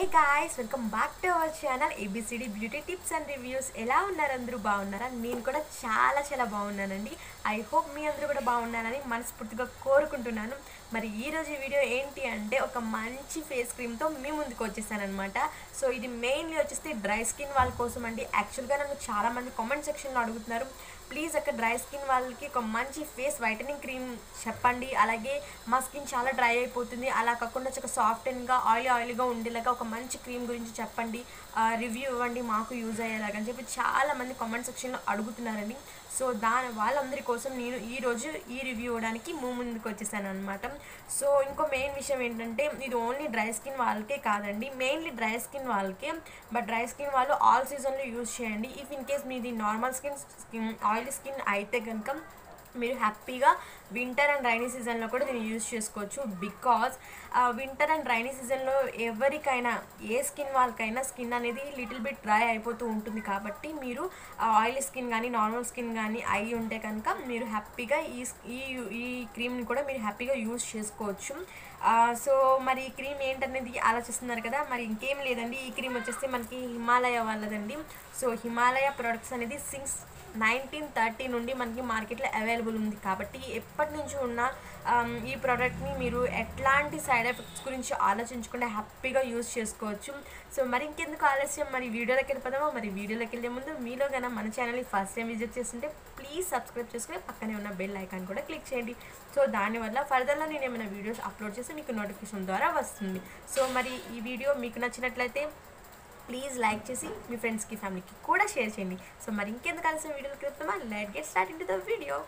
guys welcome back to our channel ABCD beauty tips and reviews ఎలా ఉన్నారు అందరూ బాగున్నారా నేను కూడా చాలా చాలా బాగున్నానండి ఐ హోప్ మీ అందరూ కూడా బాగున్నారని మనస్ఫూర్తిగా కోరుకుంటున్నాను మరి ఈ రోజు వీడియో ఏంటి అంటే ఒక మంచి ఫేస్ క్రీమ్తో మీ ముందుకు వచ్చేసానమాట సో ఇది మెయిన్లీ వచ్చేసి డ్రై స్కిన్ వాళ్ళ కోసం అండి యాక్చువల్గా నన్ను చాలామంది కామెంట్ సెక్షన్లో అడుగుతున్నారు ప్లీజ్ అక్కడ డ్రై స్కిన్ వాళ్ళకి ఒక మంచి ఫేస్ వైటనింగ్ క్రీమ్ చెప్పండి అలాగే మా స్కిన్ చాలా డ్రై అయిపోతుంది అలా కాకుండా చాలా సాఫ్ట్ అండ్గా ఆయిలీ ఆయిలీగా ఉండేలాగా ఒక మంచి క్రీమ్ గురించి చెప్పండి రివ్యూ ఇవ్వండి మాకు యూజ్ అయ్యేలాగా అని చెప్పి చాలామంది కామెంట్ సెక్షన్లో అడుగుతున్నారండి సో దాని వాళ్ళందరి కోసం నేను ఈరోజు ఈ రివ్యూ ఇవ్వడానికి మూ ముందుకు వచ్చేసాను అనమాట సో ఇంకో మెయిన్ విషయం ఏంటంటే ఇది ఓన్లీ డ్రై స్కిన్ వాళ్ళకే కాదండి మెయిన్లీ డ్రై స్కిన్ వాళ్ళకే బట్ డ్రై స్కిన్ వాళ్ళు ఆల్ సీజన్లో యూజ్ చేయండి ఇఫ్ ఇన్ కేస్ మీది normal skin skin oily skin అయితే కనుక మీరు హ్యాపీగా వింటర్ అండ్ రైనీ సీజన్లో కూడా దీన్ని యూజ్ చేసుకోవచ్చు బికాజ్ వింటర్ అండ్ రైనీ సీజన్లో ఎవరికైనా ఏ స్కిన్ వాళ్ళకైనా స్కిన్ అనేది లిటిల్ బిట్ డ్రై అయిపోతూ ఉంటుంది కాబట్టి మీరు ఆయిల్ స్కిన్ కానీ నార్మల్ స్కిన్ కానీ అయి ఉంటే కనుక మీరు హ్యాపీగా ఈ ఈ ఈ క్రీమ్ని కూడా మీరు హ్యాపీగా యూజ్ చేసుకోవచ్చు సో మరి ఈ క్రీమ్ ఏంటనేది ఆలోచిస్తున్నారు కదా మరి ఇంకేం లేదండి ఈ క్రీమ్ వచ్చేసి మనకి హిమాలయ వాళ్ళదండి సో హిమాలయ ప్రొడక్ట్స్ అనేది సిక్స్ నైన్టీన్ థర్టీ నుండి మనకి మార్కెట్లో అవైలబుల్ ఉంది కాబట్టి ఎప్పటి నుంచి ఉన్న ఈ ప్రోడక్ట్ని మీరు ఎట్లాంటి సైడ్ ఎఫెక్ట్స్ గురించి ఆలోచించకుండా హ్యాపీగా యూజ్ చేసుకోవచ్చు సో మరి ఇంకెందుకు ఆలస్యం మరి వీడియోలోకి వెళ్ళిపోదామా మరి వీడియోలోకి వెళ్ళే ముందు మీలో కన్నా మన ఛానల్ని ఫస్ట్ టైం విజిట్ చేస్తుంటే ప్లీజ్ సబ్స్క్రైబ్ చేసుకుని పక్కనే ఉన్న బెల్ ఐకాన్ కూడా క్లిక్ చేయండి సో దానివల్ల ఫర్దర్లో నేను ఏమైనా వీడియోస్ అప్లోడ్ చేసి మీకు నోటిఫికేషన్ ద్వారా వస్తుంది సో మరి ఈ వీడియో మీకు నచ్చినట్లయితే ప్లీజ్ లైక్ చేసి మీ ఫ్రెండ్స్కి ఫ్యామిలీకి కూడా షేర్ చేయండి సో మరి ఇంకెందుకు కలిసిన వీడియోకి వెళ్తామా let get start into the video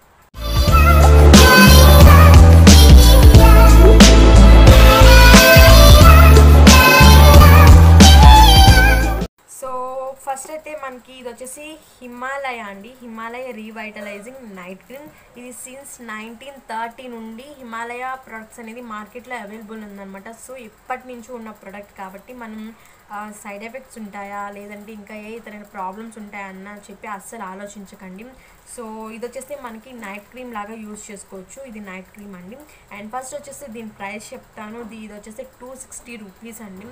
so first అయితే మనకి ఇది వచ్చేసి హిమాలయ అండి హిమాలయ రీవైటలైజింగ్ నైట్ క్రీమ్ ఇది సిన్స్ నైన్టీన్ థర్టీ నుండి హిమాలయ ప్రొడక్ట్స్ అనేది మార్కెట్లో అవైలబుల్ ఉందన్నమాట సో ఇప్పటి నుంచి ఉన్న ప్రొడక్ట్ కాబట్టి మనం సైడ్ ఎఫెక్ట్స్ ఉంటాయా లేదంటే ఇంకా ఏ ఇతరైన ప్రాబ్లమ్స్ ఉంటాయా అన్న చెప్పి అస్సలు ఆలోచించకండి సో ఇది వచ్చేసి మనకి నైట్ క్రీమ్ లాగా యూజ్ చేసుకోవచ్చు ఇది నైట్ క్రీమ్ అండి అండ్ ఫస్ట్ వచ్చేసి దీని ప్రైస్ చెప్తాను ఇది వచ్చేసి టూ సిక్స్టీ రూపీస్ అండి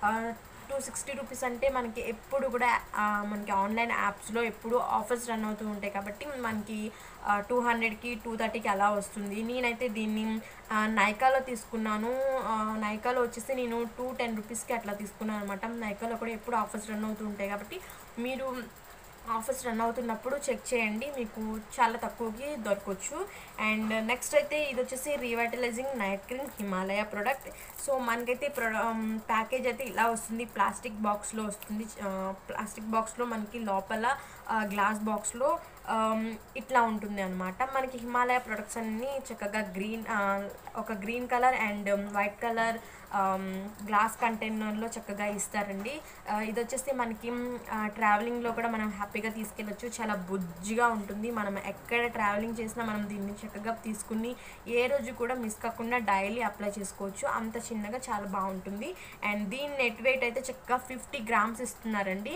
టూ సిక్స్టీ రూపీస్ అంటే మనకి ఎప్పుడు కూడా మనకి ఆన్లైన్ యాప్స్లో ఎప్పుడు ఆఫర్స్ రన్ అవుతూ ఉంటాయి కాబట్టి మనకి టూ హండ్రెడ్కి టూ థర్టీకి అలా వస్తుంది నేనైతే దీన్ని నైకాలో తీసుకున్నాను నైకాలో వచ్చేసి నేను టూ టెన్ రూపీస్కి అట్లా తీసుకున్నాను అనమాట నైకాలో కూడా ఎప్పుడు ఆఫర్స్ రన్ అవుతూ ఉంటాయి కాబట్టి మీరు ఆఫర్స్ రన్ అవుతున్నప్పుడు చెక్ చేయండి మీకు చాలా తక్కువకి దొరకవచ్చు అండ్ నెక్స్ట్ అయితే ఇది వచ్చేసి revitalising night cream Himalaya product so మనకైతే ప్రొ ప్యాకేజ్ అయితే ఇలా వస్తుంది ప్లాస్టిక్ బాక్స్లో వస్తుంది ప్లాస్టిక్ బాక్స్లో మనకి లోపల గ్లాస్ బాక్స్లో ఇట్లా ఉంటుంది అనమాట మనకి హిమాలయ ప్రొడక్ట్స్ అన్నీ చక్కగా గ్రీన్ ఒక green colour and white colour glass కంటైనర్లో చక్కగా ఇస్తారండి ఇది వచ్చేసి మనకి ట్రావెలింగ్లో కూడా మనం హ్యాపీగా తీసుకెళ్ళచ్చు చాలా బుజ్జిగా ఉంటుంది మనం ఎక్కడ ట్రావెలింగ్ చేసినా మనం దీన్ని చక్కగా తీసుకుని ఏ రోజు కూడా మిస్ కాకుండా డైలీ అప్లై చేసుకోవచ్చు అంత చిన్నగా చాలా బాగుంటుంది అండ్ దీని నెట్ వెయిట్ అయితే చక్కగా ఫిఫ్టీ గ్రామ్స్ ఇస్తున్నారండి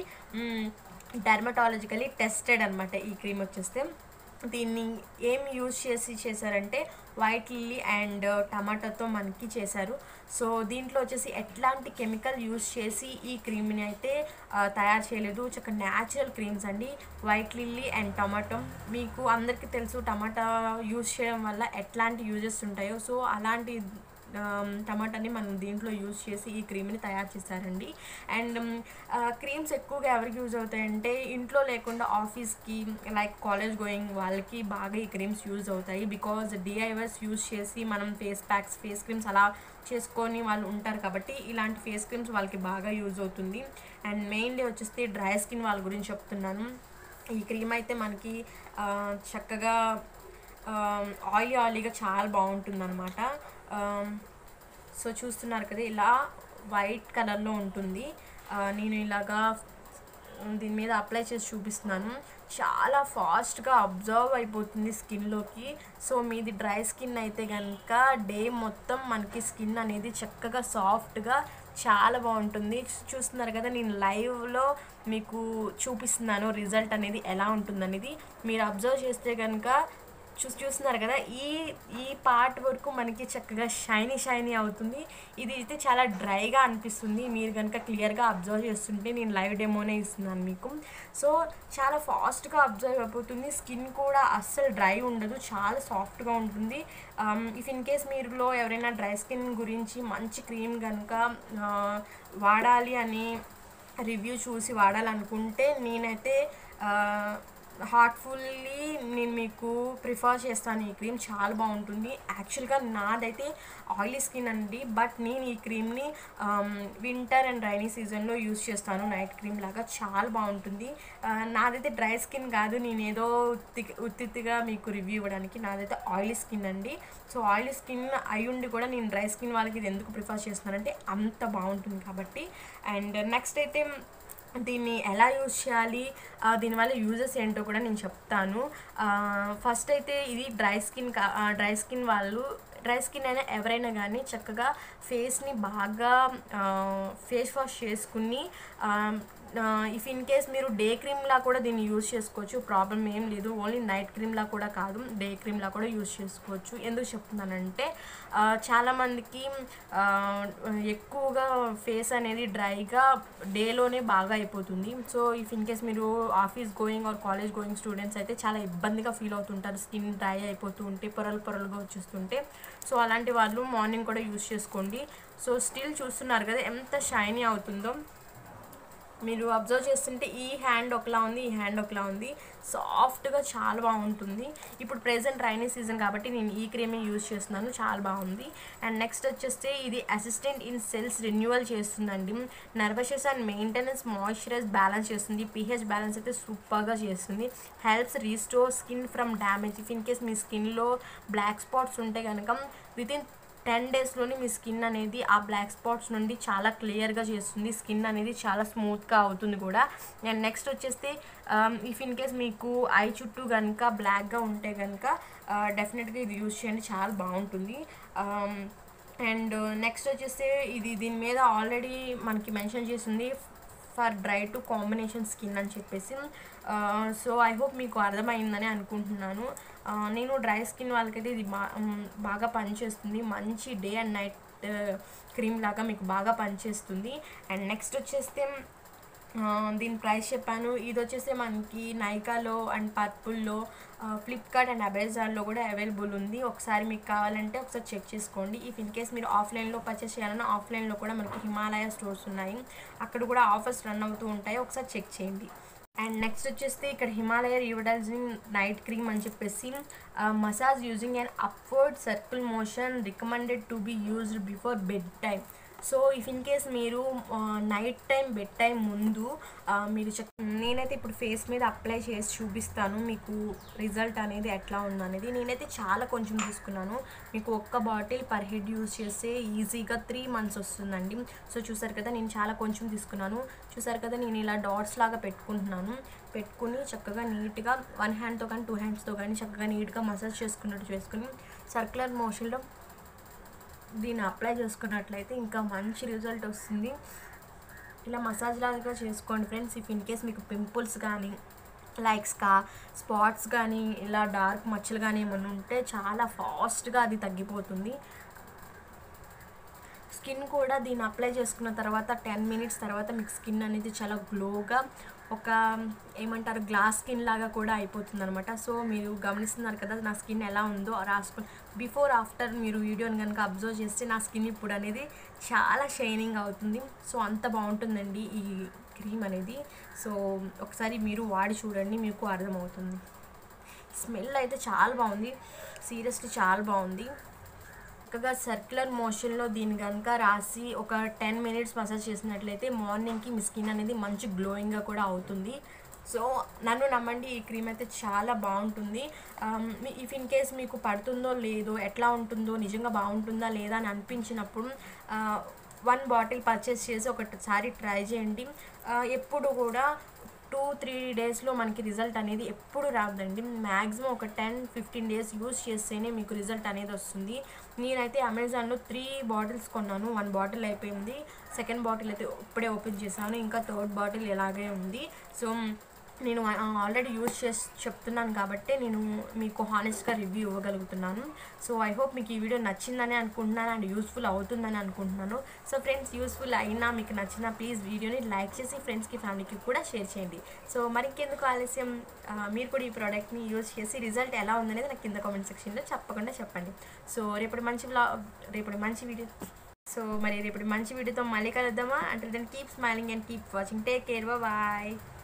డర్మటాలజికలీ టెస్టెడ్ అనమాట ఈ క్రీమ్ వచ్చేస్తే దీన్ని ఏం యూజ్ చేసి చేశారంటే వైట్ లిల్లీ అండ్ టమాటాతో మనకి చేశారు సో దీంట్లో వచ్చేసి ఎట్లాంటి కెమికల్ యూజ్ చేసి ఈ క్రీమ్ని అయితే తయారు చేయలేదు చక్క న్యాచురల్ క్రీమ్స్ అండి వైట్ లిల్లీ అండ్ టమాటో మీకు అందరికీ తెలుసు టమాటా యూజ్ చేయడం వల్ల ఎట్లాంటి యూజెస్ ఉంటాయో సో అలాంటి టమాటాని మనం దీంట్లో యూజ్ చేసి ఈ క్రీమ్ని తయారు చేశారండి అండ్ క్రీమ్స్ ఎక్కువగా ఎవరికి యూజ్ అవుతాయంటే ఇంట్లో లేకుండా ఆఫీస్కి లైక్ కాలేజ్ గోయింగ్ వాళ్ళకి బాగా ఈ క్రీమ్స్ యూజ్ అవుతాయి బికాజ్ డిఐవైస్ యూజ్ చేసి మనం ఫేస్ ప్యాక్స్ ఫేస్ క్రీమ్స్ అలా చేసుకొని వాళ్ళు ఉంటారు కాబట్టి ఇలాంటి ఫేస్ క్రీమ్స్ వాళ్ళకి బాగా యూజ్ అవుతుంది అండ్ మెయిన్లీ వచ్చేసి డ్రై స్కిన్ వాళ్ళ గురించి చెప్తున్నాను ఈ క్రీమ్ అయితే మనకి చక్కగా ఆయిలీ ఆయిలీగా చాలా బాగుంటుంది అనమాట సో చూస్తున్నారు కదా ఇలా వైట్ కలర్లో ఉంటుంది నేను ఇలాగా దీని మీద అప్లై చేసి చూపిస్తున్నాను చాలా ఫాస్ట్గా అబ్జర్వ్ అయిపోతుంది స్కిన్లోకి సో మీది డ్రై స్కిన్ అయితే కనుక డే మొత్తం మనకి స్కిన్ అనేది చక్కగా సాఫ్ట్గా చాలా బాగుంటుంది చూస్తున్నారు కదా నేను లైవ్లో మీకు చూపిస్తున్నాను రిజల్ట్ అనేది ఎలా ఉంటుందనేది మీరు అబ్జర్వ్ చేస్తే కనుక చూసి చూస్తున్నారు కదా ఈ ఈ పార్ట్ వరకు మనకి చక్కగా షైనీ షైనీ అవుతుంది ఇది అయితే చాలా డ్రైగా అనిపిస్తుంది మీరు కనుక క్లియర్గా అబ్జర్వ్ చేస్తుంటే నేను లైవ్ డెమోనే ఇస్తున్నాను మీకు సో చాలా ఫాస్ట్గా అబ్జర్వ్ అయిపోతుంది స్కిన్ కూడా అస్సలు డ్రై ఉండదు చాలా సాఫ్ట్గా ఉంటుంది ఇఫ్ ఇన్ కేస్ మీరులో ఎవరైనా డ్రై స్కిన్ గురించి మంచి క్రీమ్ కనుక వాడాలి అని రివ్యూ చూసి వాడాలనుకుంటే నేనైతే హార్ట్ఫుల్లీ నేను మీకు ప్రిఫర్ చేస్తాను ఈ క్రీమ్ చాలా బాగుంటుంది యాక్చువల్గా నాదైతే ఆయిలీ స్కిన్ అండి బట్ నేను ఈ క్రీమ్ని వింటర్ అండ్ రైనీ సీజన్లో యూస్ చేస్తాను నైట్ క్రీమ్ లాగా చాలా బాగుంటుంది ఆ, నాదైతే డ్రై స్కిన్ కాదు నేను ఏదో ఉత్తి ఉత్తిగా మీకు రివ్యూ ఇవ్వడానికి నాదైతే ఆయిలీ స్కిన్ అండి సో ఆయిలీ స్కిన్ అయి ఉండి కూడా నేను డ్రై స్కిన్ వాళ్ళకి ఇది ఎందుకు ప్రిఫర్ చేస్తున్నానంటే అంత బాగుంటుంది కాబట్టి అండ్ నెక్స్ట్ అయితే దీన్ని ఎలా యూజ్ చేయాలి ఆ, దీనివల్ల యూజెస్ ఏంటో కూడా నేను చెప్తాను ఫస్ట్ అయితే ఇది డ్రై స్కిన్ కా డ్రై స్కిన్ వాళ్ళు డ్రై స్కిన్ అయినా ఎవరైనా కానీ చక్కగా ఫేస్ని బాగా ఫేస్ వాష్ చేసుకుని ఇఫ్ ఇన్ కేస్ మీరు డే క్రీమ్లా కూడా దీన్ని యూజ్ చేసుకోవచ్చు ప్రాబ్లం ఏం లేదు ఓన్లీ నైట్ క్రీమ్లా కూడా కాదు డే క్రీమ్లా కూడా యూజ్ చేసుకోవచ్చు ఎందుకు చెప్తున్నానంటే ఆ, చాలామందికి ఆ, ఎక్కువగా ఫేస్ అనేది డ్రైగా డేలోనే బాగా అయిపోతుంది సో ఇఫ్ ఇన్ కేస్ మీరు office going or college going students అయితే చాలా ఇబ్బందిగా ఫీల్ అవుతుంటారు స్కిన్ డ్రై అయిపోతూ ఉంటే పొరలు పొరలుగా వచ్చేస్తుంటే సో అలాంటి వాళ్ళు మార్నింగ్ కూడా యూజ్ చేసుకోండి సో స్టిల్ చూస్తున్నారు కదా ఎంత షైనీ అవుతుందో మీరు అబ్జర్వ్ చేస్తుంటే ఈ హ్యాండ్ ఒకలా ఉంది ఈ హ్యాండ్ ఒకలా ఉంది సాఫ్ట్గా చాలా బాగుంటుంది ఇప్పుడు ప్రెసెంట్ రైనీ సీజన్ కాబట్టి నేను ఈ క్రీమే యూజ్ చేస్తున్నాను చాలా బాగుంది అండ్ నెక్స్ట్ వచ్చేస్తే ఇది అసిస్టెంట్ ఇన్ సెల్స్ రెన్యువల్ చేస్తుందండి nourishes and maintenance moisturize balance చేస్తుంది పిహెచ్ బ్యాలెన్స్ అయితే సూపర్గా చేస్తుంది helps restore skin from damage if in case మీ స్కిన్లో బ్లాక్ స్పాట్స్ ఉంటే కనుక విత్ ఇన్ టెన్ డేస్లోనే మీ స్కిన్ అనేది ఆ బ్లాక్ స్పాట్స్ నుండి చాలా క్లియర్గా చేస్తుంది స్కిన్ అనేది చాలా స్మూత్గా అవుతుంది కూడా అండ్ నెక్స్ట్ వచ్చేస్తే ఇఫ్ ఇన్ కేస్ మీకు ఐ చుట్టూ కనుక బ్లాక్గా ఉంటే కనుక డెఫినెట్గా ఇది యూజ్ చేయండి చాలా బాగుంటుంది అండ్ నెక్స్ట్ వచ్చేస్తే ఇది దీని మీద ఆల్రెడీ మనకి మెన్షన్ చేసింది for dry to combination skin అని చెప్పేసి సో ఐ హోప్ మీకు అర్థమైందని అనుకుంటున్నాను ఆ, నేను డ్రై స్కిన్ వాళ్ళకైతే ఇది బా మ్, బాగా పనిచేస్తుంది మంచి డే అండ్ నైట్ క్రీమ్ లాగా మీకు బాగా పనిచేస్తుంది అండ్ నెక్స్ట్ వచ్చేస్తే ఆ, దీని ప్రైస్ చెప్పాను ఇది వచ్చేసి మనకి నైకాలో అండ్ పర్పుల్లో ఫ్లిప్కార్ట్ అండ్ అమెజాన్లో కూడా అవైలబుల్ ఉంది ఒకసారి మీకు కావాలంటే ఒకసారి చెక్ చేసుకోండి ఇఫ్ ఇన్ కేస్ మీరు ఆఫ్లైన్లో పర్చేస్ చేయాలన్నా ఆఫ్లైన్లో కూడా మనకి హిమాలయ స్టోర్స్ ఉన్నాయి అక్కడ కూడా ఆఫర్స్ రన్ అవుతూ ఉంటాయి ఒకసారి చెక్ చేయండి అండ్ నెక్స్ట్ వచ్చేస్తే ఇక్కడ హిమాలయ రివడైజింగ్ నైట్ క్రీమ్ అని చెప్పేసి massage using and upward circle motion recommended to be used before bed time so if in case మీరు నైట్ టైం బెడ్ టైం ముందు ఆ, మీరు చెక్ నేనైతే ఇప్పుడు ఫేస్ మీద అప్లై చేసి చూపిస్తాను మీకు రిజల్ట్ అనేది ఎట్లా ఉందనేది నేనైతే చాలా కొంచెం తీసుకున్నాను మీకు ఒక్క బాటిల్ పర్ హెడ్ యూజ్ చేస్తే ఈజీగా త్రీ మంత్స్ వస్తుందండి సో చూసారు కదా నేను చాలా కొంచెం తీసుకున్నాను చూసారు కదా నేను ఇలా డాట్స్ లాగా పెట్టుకుంటున్నాను పెట్టుకుని చక్కగా నీట్గా వన్ హ్యాండ్తో కానీ టూ హ్యాండ్స్తో కానీ చక్కగా నీట్గా మసాజ్ చేసుకున్నట్టు చేసుకుని సర్క్యులర్ మోషన్లో దీన్ని అప్లై చేసుకున్నట్లయితే ఇంకా మంచి రిజల్ట్ వస్తుంది ఇలా మసాజ్ లాగా చేసుకోండి ఫ్రెండ్స్ ఇఫ్ ఇన్ కేస్ మీకు పింపుల్స్ కానీ లైక్స్గా స్పాట్స్ కానీ ఇలా డార్క్ మచ్చలు కానీ ఏమైనా ఉంటే చాలా ఫాస్ట్గా అది తగ్గిపోతుంది స్కిన్ కూడా దీన్ని అప్లై చేసుకున్న తర్వాత టెన్ మినిట్స్ తర్వాత మీకు స్కిన్ అనేది చాలా గ్లోగా ఒక ఏమంటారు గ్లాస్ స్కిన్ లాగా కూడా అయిపోతుంది అనమాట సో మీరు గమనిస్తున్నారు కదా నా స్కిన్ ఎలా ఉందో రాసుకుని బిఫోర్ ఆఫ్టర్ మీరు వీడియోని కనుక అబ్జర్వ్ చేస్తే నా స్కిన్ ఇప్పుడు అనేది చాలా షైనింగ్ అవుతుంది సో అంత బాగుంటుందండి ఈ క్రీమ్ అనేది సో ఒకసారి మీరు వాడి చూడండి మీకు అర్థమవుతుంది స్మెల్ అయితే చాలా బాగుంది సీరియస్లీ చాలా బాగుంది చక్కగా సర్క్యులర్ మోషన్లో దీన్ని కనుక రాసి ఒక టెన్ మినిట్స్ మసాజ్ చేసినట్లయితే మార్నింగ్కి మీ స్కిన్ అనేది మంచి గ్లోయింగ్గా కూడా అవుతుంది సో నన్ను నమ్మండి ఈ క్రీమ్ అయితే చాలా బాగుంటుంది ఇఫ్ ఇన్ కేస్ మీకు పడుతుందో లేదో ఎట్లా ఉంటుందో నిజంగా బాగుంటుందా లేదా అని అనిపించినప్పుడు వన్ బాటిల్ పర్చేస్ చేసి ఒకసారి ట్రై చేయండి ఆ, ఎప్పుడు కూడా టూ త్రీ డేస్లో మనకి రిజల్ట్ అనేది ఎప్పుడు రాదండి మ్యాక్సిమం ఒక టెన్ ఫిఫ్టీన్ డేస్ యూస్ చేస్తేనే మీకు రిజల్ట్ అనేది వస్తుంది నేనైతే అమెజాన్లో త్రీ బాటిల్స్ కొన్నాను వన్ బాటిల్ అయిపోయింది సెకండ్ బాటిల్ అయితే ఇప్పుడే ఓపెన్ చేశాను ఇంకా థర్డ్ బాటిల్ ఇలాగే ఉంది సో నేను ఆల్రెడీ యూజ్ చేసి చెప్తున్నాను కాబట్టి నేను మీకు హానెస్ట్గా రివ్యూ ఇవ్వగలుగుతున్నాను సో ఐ హోప్ మీకు ఈ వీడియో నచ్చిందని అనుకుంటున్నాను అండ్ యూస్ఫుల్ అవుతుందని అనుకుంటున్నాను సో ఫ్రెండ్స్ యూస్ఫుల్ అయినా మీకు నచ్చిన ప్లీజ్ వీడియోని లైక్ చేసి ఫ్రెండ్స్కి ఫ్యామిలీకి కూడా షేర్ చేయండి సో మరి ఇంకెందుకు ఆలస్యం ఆ, మీరు కూడా ఈ ప్రోడక్ట్ని యూజ్ చేసి రిజల్ట్ ఎలా ఉందనేది నాకు కింద కామెంట్ సెక్షన్లో తప్పకుండా చెప్పండి సో రేపటి మంచి వ్లాగ్ రేపటి మంచి వీడియో సో మరి రేపటి మంచి వీడియోతో మళ్ళీ కలుద్దామా అంటే then keep smiling and keep watching take care bye